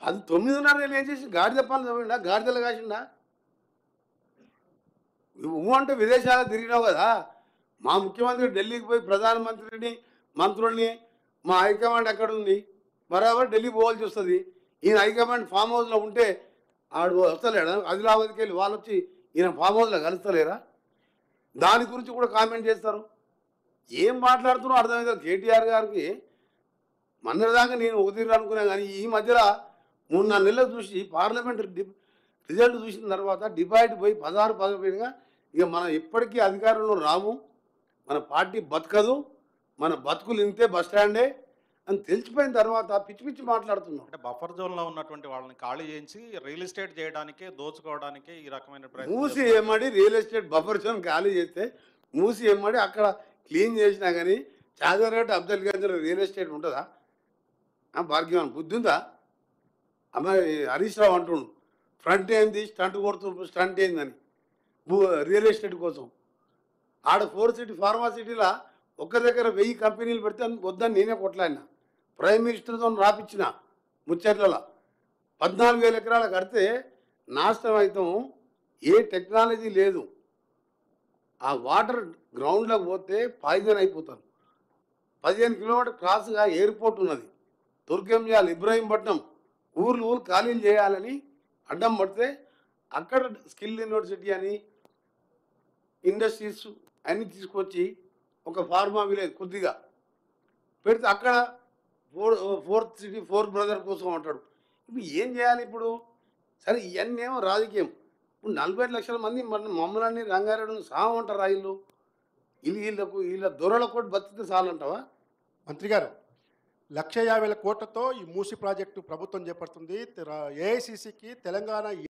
అది తొమ్మిదిన్నర ఏం చేసి గాడిద పనులు చదివిండా గాడిదలు కాసిండా నువ్వు అంటే విదేశాలకు తిరిగినావు కదా మా ముఖ్యమంత్రి ఢిల్లీకి పోయి ప్రధానమంత్రిని మంత్రుల్ని మా హైకమాండ్ ఎక్కడ ఉంది బరాబర్ ఢిల్లీ పోవాల్సి వస్తుంది ఈయన హైకమాండ్ ఫామ్ హౌస్లో ఉంటే ఆడు వస్తలేడా ఆదిలాబాద్కి వెళ్ళి వాళ్ళు వచ్చి ఈయన ఫామ్ హౌస్లో కలుస్తలేరా దాని గురించి కూడా కామెంట్ చేస్తారు ఏం మాట్లాడుతున్నారో అర్థమైంది కేటీఆర్ గారికి మొన్నటిదాకా నేను ఉదిరి అనుకున్నా కానీ ఈ మధ్యలో మూడు నాలుగు నెలలు చూసి పార్లమెంట్ డి- రిజల్ట్ చూసిన తర్వాత డిబైట్ పోయి పదహారు పదపోయినగా ఇక మనం ఎప్పటికీ అధికారంలో రాము మన పార్టీ బతకదు మన బతుకులు ఇంతే బస్ స్టాండే అని తెలిసిపోయిన తర్వాత పిచ్చి పిచ్చి మాట్లాడుతున్నాం అంటే బఫర్ జోన్ లో ఉన్నటువంటి వాళ్ళని ఖాళీ చేయించి రియల్ ఎస్టేట్ చేయడానికి దోచుకోవడానికి ఈ రకమైన ప్రయత్నం మూసి చేస్తున్నారు. ఏమడి రియల్ ఎస్టేట్ బఫర్ జోన్ ఖాళీ చేస్తే మూసి ఏమడి అక్కడ క్లీన్ చేసినా కానీ చాదరేట్ అబ్దుల్ గంజ్ రియల్ ఎస్టేట్ ఉంటుందా ఆ భాగ్యం బుద్ధి ఉందా అమ్మాయి హరీష్ రావు అంటుండు ఫ్రంట్ ఏంది స్టంట్ కొడుతు స్టంట్ ఏందని భూ రియల్ ఎస్టేట్ కోసం ఆడ ఫోర్ సిటీ ఫార్మా సిటీలో ఒక్క దగ్గర వెయ్యి కంపెనీలు పెడితే వద్దని నేనే కొట్లాడినా ప్రైమ్ మినిస్టర్తో రాపిచ్చిన ముచ్చట్లలో పద్నాలుగు వేల ఎకరాలు కడితే నాశనం అవుతాం ఏ టెక్నాలజీ లేదు ఆ వాటర్ గ్రౌండ్లోకి పోతే పాయిజన్ అయిపోతారు పదిహేను కిలోమీటర్ క్రాస్గా ఎయిర్పోర్ట్ ఉన్నది తుర్కెంజాల్ ఇబ్రాహీంపట్నం ఊర్లు ఊరు ఖాళీలు చేయాలని అడ్డం పడితే అక్కడ స్కిల్ యూనివర్సిటీ అని ఇండస్ట్రీస్ అన్ని తీసుకొచ్చి ఒక ఫార్మా విలేజ్ కొద్దిగా పెడితే అక్కడ four fourth city four brother కోసం అంటాడు ఇప్పుడు ఏం చేయాలి ఇప్పుడు సరే ఇవన్నీ ఏమో రాజకీయం ఇప్పుడు నలభై ఐదు లక్షల మంది మన మమ్మల్ని రంగారెడ్డి సామంటారు వీళ్ళు వీళ్ళు వీళ్ళకు వీళ్ళ దొరల కూడా బతికితే చాలంటావా మంత్రి గారు లక్ష యాభై వేల కోట్లతో ఈ మూసి ప్రాజెక్టు ప్రభుత్వం చేపడుతుంది ఏఐసిసికి తెలంగాణ